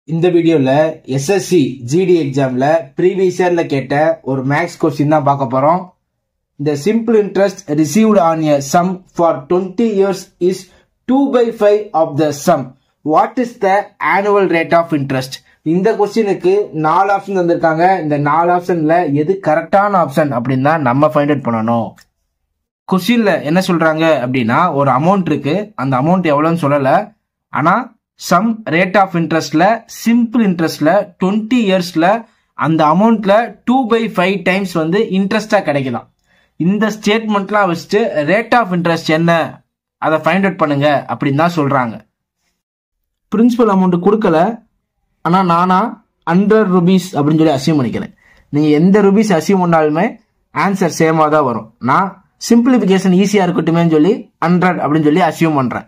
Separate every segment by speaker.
Speaker 1: இந்த வீடியோல SSC GD எக்ஸாம்ல ப்ரீவியஸ் இயர்ல கேட்ட ஒரு மேக்ஸ் கொஸ்டின் தான் பார்க்க போறோம் இந்த simple interest received on a sum for twenty years is two by five of the sum what is the annual rate of interest இந்த கொஸ்டினுக்கு நாலு ஆப்ஷன் தந்திருக்காங்க இந்த நாலு ஆப்ஷன்ல எது கரெக்டான ஆப்ஷன் அப்படின்னு தான் நம்ம ஃபைண்ட் அவுட் பண்ணணும் கொஸ்டின்ல என்ன சொல்றாங்க அப்படின்னா ஒரு அமௌண்ட் இருக்கு அந்த அமௌண்ட் எவ்வளோன்னு சொல்லல ஆனா சம் ரேட் ஆஃப் இன்ட்ரெஸ்ட்ல சிம்பிள் இன்ட்ரெஸ்ட்ல டுவெண்ட்டி இயர்ஸ்ல அந்த அமௌண்ட்ல டூ பை ஃபைவ் டைம்ஸ் வந்து இன்ட்ரெஸ்டா கிடைக்கலாம் இந்த ஸ்டேட்மெண்ட்லாம் வச்சுட்டு ரேட் ஆஃப் இன்ட்ரெஸ்ட் என்ன அதை ஃபைண்ட் அவுட் பண்ணுங்க அப்படின்னு தான் சொல்றாங்க பிரின்சிபல் அமௌண்ட் கொடுக்கல ஆனா நானா ஹண்ட்ரட் ருபீஸ் அப்படின்னு சொல்லி அசியூம் பண்ணிக்கிறேன் நீங்க எந்த ருபீஸ் அசியூம் பண்ணாலுமே ஆன்சர் சேமா தான் வரும் நான் சிம்பிளிஃபிகேஷன் ஈஸியா இருக்கட்டுமே சொல்லி ஹண்ட்ரட் அப்படின்னு சொல்லி அசியூம் பண்றேன்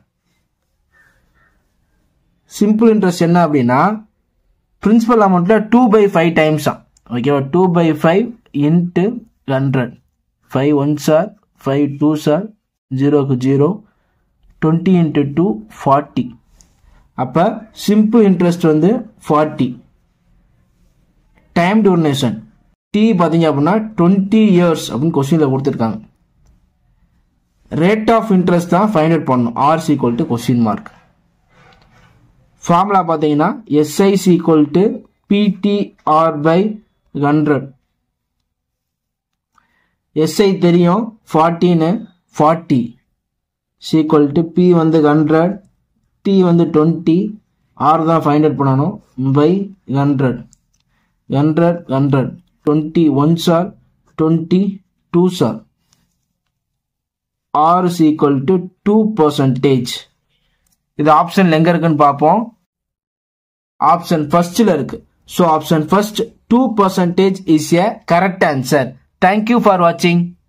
Speaker 1: சிம்பிள் இன்ட்ரெஸ்ட் என்ன அப்படின்னா பிரின்சிபல் அமௌண்ட்ல டூ பை ஃபைவ் டைம்ஸ் தான் ஓகேவா two by five into hundred five one sir five two sir ஜீரோக்கு zero twenty into two forty அப்போ சிம்பிள் இன்ட்ரெஸ்ட் வந்து ஃபார்ட்டி டைம் டூர்னேஷன் டி பார்த்தீங்க அப்படின்னா டுவெண்ட்டி இயர்ஸ் அப்படின்னு கொஸ்டினில் கொடுத்துருக்காங்க ரேட் ஆஃப் இன்ட்ரெஸ்ட் தான் ஃபைண்ட் அவுட் பண்ணணும் R is equal to question mark formula பார்த்தீங்கன்னா SI is equal to PTR by hundred SI தெரியும் ஃபார்ட்டின்னு ஃபார்ட்டி சீக்குவல் டு பி வந்து ஹண்ட்ரட் டி வந்து டுவெண்ட்டி ஆர் தான் ஃபைண்ட் அவுட் பண்ணணும் by hundred hundred hundred twenty one sir twenty two sir R is equal to two percentage இது option எங்க இருக்குன்னு பார்ப்போம் ஆப்ஷன் ஃபர்ஸ்ட்ல இருக்கு so option first two percentage is a correct answer thank you for வாட்சிங்